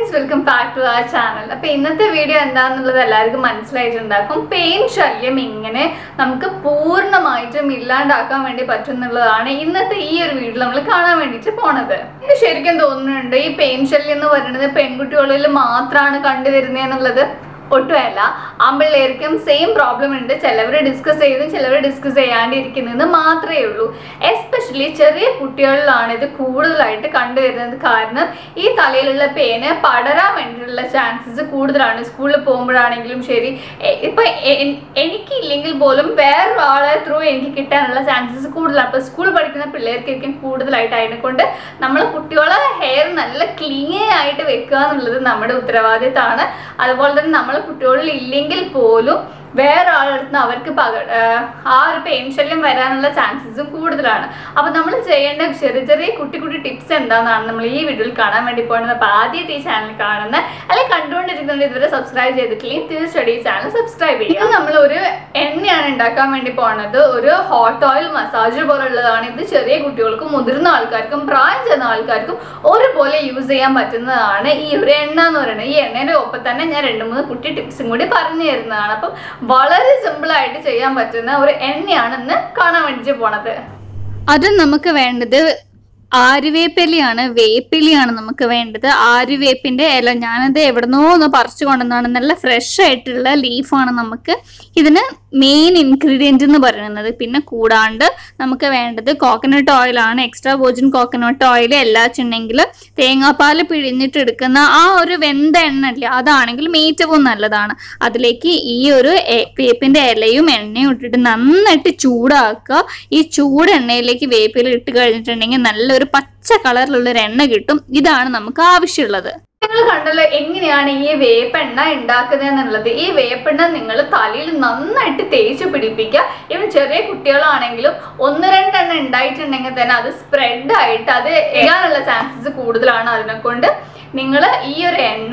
friends welcome back to ആ channel അപ്പൊ ഇന്നത്തെ വീഡിയോ എന്താണെന്നുള്ളത് എല്ലാവർക്കും മനസ്സിലായിട്ടുണ്ടാക്കും പെയിൻ ശല്യം ഇങ്ങനെ നമുക്ക് പൂർണ്ണമായിട്ടും ഇല്ലാണ്ടാക്കാൻ വേണ്ടി പറ്റും എന്നുള്ളതാണ് ഇന്നത്തെ ഈ ഒരു വീഡിയോ നമ്മൾ കാണാൻ വേണ്ടിയിട്ട് പോണത് എനിക്ക് ശരിക്കും തോന്നുന്നുണ്ട് ഈ പെയിൻ ശല്യം എന്ന് പറയുന്നത് പെൺകുട്ടികളിൽ മാത്രമാണ് കണ്ടുവരുന്നത് എന്നുള്ളത് ഒട്ടുമല്ല ആമ്പിള്ളേർക്കും സെയിം പ്രോബ്ലം ഉണ്ട് ചിലവർ ഡിസ്കസ് ചെയ്ത് ചിലവർ ഡിസ്കസ് ചെയ്യാണ്ടിരിക്കുന്നതെന്ന് മാത്രമേ ഉള്ളൂ എസ്പെഷ്യലി ചെറിയ കുട്ടികളിലാണ് ഇത് കൂടുതലായിട്ട് കണ്ടുവരുന്നത് കാരണം ഈ തലയിലുള്ള പേന് പടരാൻ വേണ്ടിയിട്ടുള്ള ചാൻസസ് കൂടുതലാണ് സ്കൂളിൽ പോകുമ്പോഴാണെങ്കിലും ശരി എ- ഇപ്പൊ എ- എൻ- എനിക്കില്ലെങ്കിൽ പോലും വേറൊരാളെ ത്രൂ എനിക്ക് കിട്ടാനുള്ള ചാൻസസ് കൂടുതലാണ് അപ്പോൾ സ്കൂൾ പഠിക്കുന്ന പിള്ളേർക്കായിരിക്കും കൂടുതലായിട്ട് അതിനെക്കൊണ്ട് നമ്മൾ കുട്ടികളെ ഹെയർ നല്ല ക്ലീൻ ആയിട്ട് വെക്കുക എന്നുള്ളത് നമ്മുടെ ഉത്തരവാദിത്തമാണ് അതുപോലെ തന്നെ നമ്മൾ കുട്ടികളിൽ ഇല്ലെങ്കിൽ പോലും വേറെ ആളെടുത്ത് അവർക്ക് പക ആഹ് ആ ഒരു പെയിൻ ശല്യം വരാനുള്ള ചാൻസസും കൂടുതലാണ് അപ്പോൾ നമ്മൾ ചെയ്യേണ്ട ചെറിയ ചെറിയ കുട്ടി കുട്ടി ടിപ്സ് എന്താണെന്നാണ് നമ്മൾ ഈ വീഡിയോയിൽ കാണാൻ വേണ്ടി പോകുന്നത് അപ്പോൾ ആദ്യമായിട്ട് ഈ ചാനൽ കാണുന്ന അല്ലെങ്കിൽ കണ്ടുകൊണ്ടിരിക്കുന്നുണ്ട് ഇതുവരെ സബ്സ്ക്രൈബ് ചെയ്തിട്ടില്ലെങ്കിൽ തീർച്ചയായിട്ടും ഈ ചാനൽ സബ്സ്ക്രൈബ് ചെയ്യുക ഇത് നമ്മൾ ഒരു എണ്ണയാണ് ഉണ്ടാക്കാൻ വേണ്ടി പോകുന്നത് ഒരു ഹോട്ട് ഓയിൽ മസാജ് പോലുള്ളതാണ് ഇത് ചെറിയ കുട്ടികൾക്കും മുതിർന്ന ആൾക്കാർക്കും പ്രായം ചെന്ന ആൾക്കാർക്കും ഒരുപോലെ യൂസ് ചെയ്യാൻ പറ്റുന്നതാണ് ഈ ഒരു എണ്ണ എന്ന് പറയുന്നത് ഈ എണ്ണേൻ്റെ ഒപ്പം തന്നെ ഞാൻ രണ്ട് മൂന്ന് കുട്ടി ടിപ്സും കൂടി പറഞ്ഞു തരുന്നതാണ് അപ്പം വളരെ സിമ്പിൾ ആയിട്ട് ചെയ്യാൻ പറ്റുന്ന ഒരു എണ്ണയാണ് ഇന്ന് കാണാൻ വേണ്ടിയിട്ട് പോണത് അത് നമുക്ക് വേണ്ടത് ആര്യവേപ്പിലയാണ് വേപ്പിലയാണ് നമുക്ക് വേണ്ടത് ആര്യവേപ്പിന്റെ ഇല ഞാനത് എവിടുന്നോ ഒന്ന് പറിച്ചു കൊണ്ടുവന്നാണ് നല്ല ഫ്രഷ് ആയിട്ടുള്ള ലീഫാണ് നമുക്ക് ഇതിന് മെയിൻ ഇൻഗ്രീഡിയൻറ്റ് എന്ന് പറയുന്നത് പിന്നെ കൂടാണ്ട് നമുക്ക് വേണ്ടത് കോക്കനട്ട് ഓയിലാണ് എക്സ്ട്രാ വെർജിൻ കോക്കനട്ട് ഓയിൽ എല്ലാച്ചുണ്ടെങ്കിൽ തേങ്ങാപ്പാൽ പിഴിഞ്ഞിട്ട് എടുക്കുന്ന ആ ഒരു വെന്ത എണ്ണ ഇല്ലേ അതാണെങ്കിൽ ഏറ്റവും നല്ലതാണ് അതിലേക്ക് ഈ ഒരു എ- വേപ്പിന്റെ ഇലയും എണ്ണയും ഇട്ടിട്ട് നന്നായിട്ട് ചൂടാക്കുക ഈ ചൂട് എണ്ണയിലേക്ക് വേപ്പില ഇട്ട് കഴിഞ്ഞിട്ടുണ്ടെങ്കിൽ നല്ലൊരു പച്ച കളറിലുള്ള ഒരു എണ്ണ കിട്ടും ഇതാണ് നമുക്ക് ആവശ്യമുള്ളത് നിങ്ങൾ കണ്ടല്ലോ എങ്ങനെയാണ് ഈ വേപ്പെണ്ണ ഉണ്ടാക്കുന്നത് എന്നുള്ളത് ഈ വേപ്പെണ്ണ നിങ്ങൾ തലയിൽ നന്നായിട്ട് തേച്ച് പിടിപ്പിക്കുക ഇവൻ ചെറിയ കുട്ടികളാണെങ്കിലും ഒന്ന് രണ്ടെണ്ണം ഉണ്ടായിട്ടുണ്ടെങ്കിൽ തന്നെ അത് സ്പ്രെഡ് ആയിട്ട് അത് എഴുതാനുള്ള ചാൻസസ് കൂടുതലാണ് അതിനെ കൊണ്ട് നിങ്ങൾ ഈ ഒരു എണ്ണ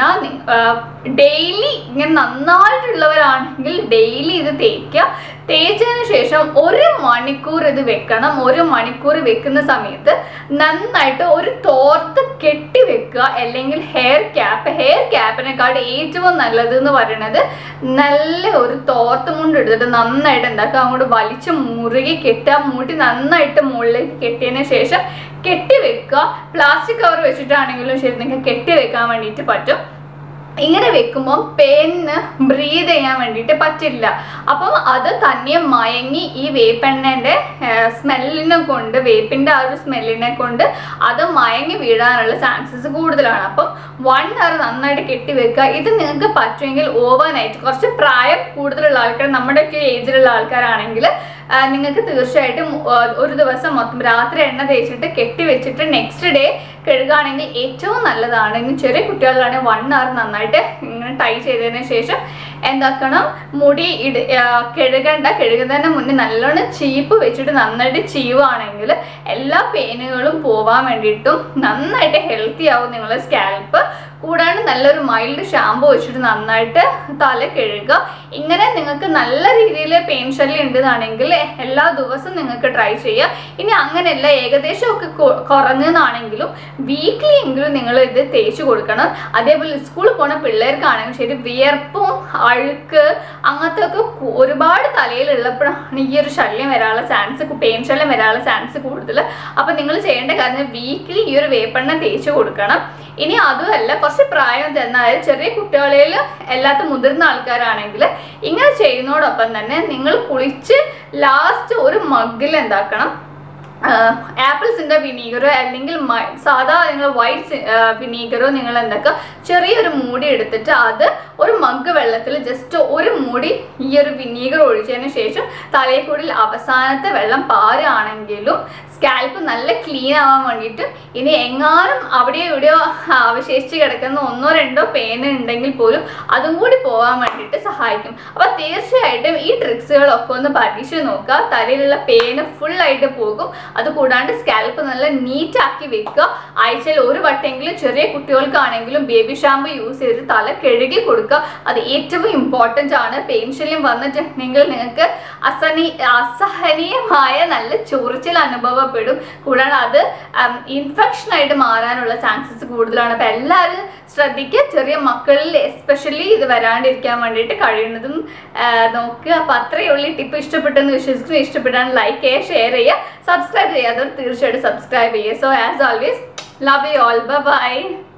ഡെയിലി ഇങ്ങനെ നന്നായിട്ടുള്ളവരാണെങ്കിൽ ഡെയിലി ഇത് തേക്കുക തേച്ചതിന് ശേഷം ഒരു മണിക്കൂർ ഇത് വെക്കണം ഒരു മണിക്കൂർ വെക്കുന്ന സമയത്ത് നന്നായിട്ട് ഒരു തോർത്ത് കെട്ടി വെക്കുക അല്ലെങ്കിൽ ഹെയർ ക്യാപ്പ് ഹെയർ ക്യാപ്പിനെക്കാട് ഏറ്റവും നല്ലത് എന്ന് പറയുന്നത് നല്ല ഒരു തോർത്ത് മുണ്ട് എടുത്തിട്ട് നന്നായിട്ട് എന്താക്കുക അങ്ങോട്ട് വലിച്ച് മുറുകി കെട്ടുക മൂട്ടി നന്നായിട്ട് മുകളിലേക്ക് കെട്ടിയതിന് ശേഷം കെട്ടി വെക്കുക പ്ലാസ്റ്റിക് കവർ വെച്ചിട്ടാണെങ്കിലും ശരി നിങ്ങൾക്ക് കെട്ടി വെക്കാൻ വേണ്ടിയിട്ട് പറ്റും ഇങ്ങനെ വെക്കുമ്പോൾ പേനിന് ബ്രീത് ചെയ്യാൻ വേണ്ടിയിട്ട് പറ്റില്ല അപ്പം അത് തന്നെ മയങ്ങി ഈ വേപ്പെണ്ണൻ്റെ സ്മെല്ലിനെ കൊണ്ട് വേപ്പിൻ്റെ ആ ഒരു സ്മെല്ലിനെ കൊണ്ട് അത് മയങ്ങി വീഴാനുള്ള ചാൻസസ് കൂടുതലാണ് അപ്പം വൺ അവർ നന്നായിട്ട് കെട്ടി വെക്കുക ഇത് നിങ്ങൾക്ക് പറ്റുമെങ്കിൽ ഓവർ നൈറ്റ് കുറച്ച് പ്രായം കൂടുതലുള്ള ആൾക്കാർ നമ്മുടെയൊക്കെ ഏജിലുള്ള ആൾക്കാരാണെങ്കിൽ ആ, നിങ്ങൾക്ക് തീർച്ചയായിട്ടും ആ, ഒരു ദിവസം മൊത്തം രാത്രി എണ്ണ തേച്ചിട്ട് കെട്ടി വെച്ചിട്ട് നെക്സ്റ്റ് ഡേ കഴുകുകയാണെങ്കിൽ ഏറ്റവും നല്ലതാണ് ഇനി ചെറിയ കുട്ടികളിലാണെങ്കിൽ വൺ അവർ നന്നായിട്ട് ഇങ്ങനെ ടൈ ചെയ്തതിന് ശേഷം എന്താക്കണം മുടി ഇട ആ, കഴുകണ്ട കഴുകുന്നതിന് മുന്നേ നല്ലോണം ചീപ്പ് വെച്ചിട്ട് നന്നായിട്ട് ചീവുകയാണെങ്കിൽ എല്ലാ പെയിനുകളും പോവാൻ വേണ്ടിയിട്ടും നന്നായിട്ട് ഹെൽത്തി ആവും നിങ്ങളുടെ സ്കാൽപ്പ് കൂടാണ്ട് നല്ലൊരു മൈൽഡ് ഷാമ്പു വെച്ചിട്ട് നന്നായിട്ട് തല കഴുകുക ഇങ്ങനെ നിങ്ങൾക്ക് നല്ല രീതിയിൽ പെയിൻ ശല്യം ഉണ്ടെന്നാണെങ്കിൽ എല്ലാ ദിവസവും നിങ്ങൾക്ക് ട്രൈ ചെയ്യുക ഇനി അങ്ങനെയല്ല ഏകദേശം ഒക്കെ കൊ- കുറഞ്ഞതാണെങ്കിലും വീക്ക്ലി എങ്കിലും നിങ്ങൾ ഇത് തേച്ച് കൊടുക്കണം അതേപോലെ സ്കൂളിൽ പോണ പിള്ളേർക്കാണെങ്കിൽ ശരി വിയർപ്പും അഴുക്ക് അങ്ങനത്തെ ഒക്കെ കു- ഒരുപാട് തലയിലുള്ളപ്പോഴാണ് ഈ ഒരു ശല്യം വരാനുള്ള ചാൻസ് പെയിൻ ശല്യം വരാനുള്ള ചാൻസ് കൂടുതൽ അപ്പോൾ നിങ്ങൾ ചെയ്യേണ്ട കാര്യം വീക്ക്ലി ഈ ഒരു വേപ്പെണ്ണ തേച്ച് കൊടുക്കണം ഇനി അതുമല്ല കുറച്ച് പ്രായം ചെന്ന അതായത് ചെറിയ കുട്ടികളിൽ എല്ലാത്ത മുതിർന്ന ആൾക്കാരാണെങ്കിൽ ഇങ്ങനെ ചെയ്യുന്നതോടൊപ്പം തന്നെ നിങ്ങൾ കുളിച്ച് ലാസ്റ്റ് ഒരു മഗ്ഗിൽ എന്താക്കണം ആപ്പിൾസിൻ്റെ വിനീഗറോ അല്ലെങ്കിൽ മ- സാധാ നിങ്ങൾ വൈറ്റ് വിനീഗറോ നിങ്ങൾ എന്താക്കുക ചെറിയൊരു മൂടി എടുത്തിട്ട് അത് ഒരു മഗ് വെള്ളത്തിൽ ജസ്റ്റ് ഒരു മൂടി ഈ ഒരു വിനീഗർ ഒഴിച്ചതിന് ശേഷം തലയിൽ കൂടി അവസാനത്തെ വെള്ളം പാരുകയാണെങ്കിലും സ്കാൽപ്പ് നല്ല ക്ലീൻ ആവാൻ വേണ്ടിയിട്ട് ഇനി എങ്ങാനും അവിടെയോ ഇവിടെയോ അവശേഷിച്ച് കിടക്കുന്ന ഒന്നോ രണ്ടോ പേന ഉണ്ടെങ്കിൽ പോലും അതും കൂടി പോകാൻ വേണ്ടിയിട്ട് സഹായിക്കും അപ്പോൾ തീർച്ചയായിട്ടും ഈ ട്രിക്സുകളൊക്കെ ഒന്ന് പരീക്ഷിച്ച് നോക്കുക തലയിലുള്ള പേന് ഫുൾ ആയിട്ട് പോകും അത് കൂടാണ്ട് സ്കാൽപ്പ് നല്ല നീറ്റ് ആക്കി വെക്കുക ആഴ്ചയിൽ ഒരു വട്ടെങ്കിലും ചെറിയ കുട്ടികൾക്കാണെങ്കിലും ബേബി ഷാമ്പു യൂസ് ചെയ്ത് തല കഴുകി കൊടുക്കുക അത് ഏറ്റവും ഇമ്പോർട്ടൻ്റ് ആണ് പെയിൻ ശല്യം വന്നിട്ടുണ്ടെങ്കിൽ നിങ്ങൾക്ക് അസഹനി അസഹനീയമായ നല്ല ചൊറിച്ചിൽ അനുഭവ ഉപയോഗപ്പെടും കൂടാതെ അത് ഇൻഫെക്ഷൻ ആയിട്ട് മാറാനുള്ള ചാൻസസ് കൂടുതലാണ് അപ്പം എല്ലാവരും ശ്രദ്ധിക്കുക ചെറിയ മക്കളിൽ എസ്പെഷ്യലി ഇത് വരാണ്ടിരിക്കാൻ വേണ്ടിയിട്ട് കഴിയുന്നതും ആ, നോക്കുക അപ്പം അത്രയേ ഉള്ളൂ ടിപ്പ് ഇഷ്ടപ്പെട്ടെന്ന് വിശ്വസിക്കുന്നു ഇഷ്ടപ്പെട്ടാണ് ലൈക്ക് ചെയ്യുക ഷെയർ ചെയ്യുക സബ്സ്ക്രൈബ് ചെയ്യാത്തവർ തീർച്ചയായിട്ടും സബ്സ്ക്രൈബ് ചെയ്യുക so as always love you all by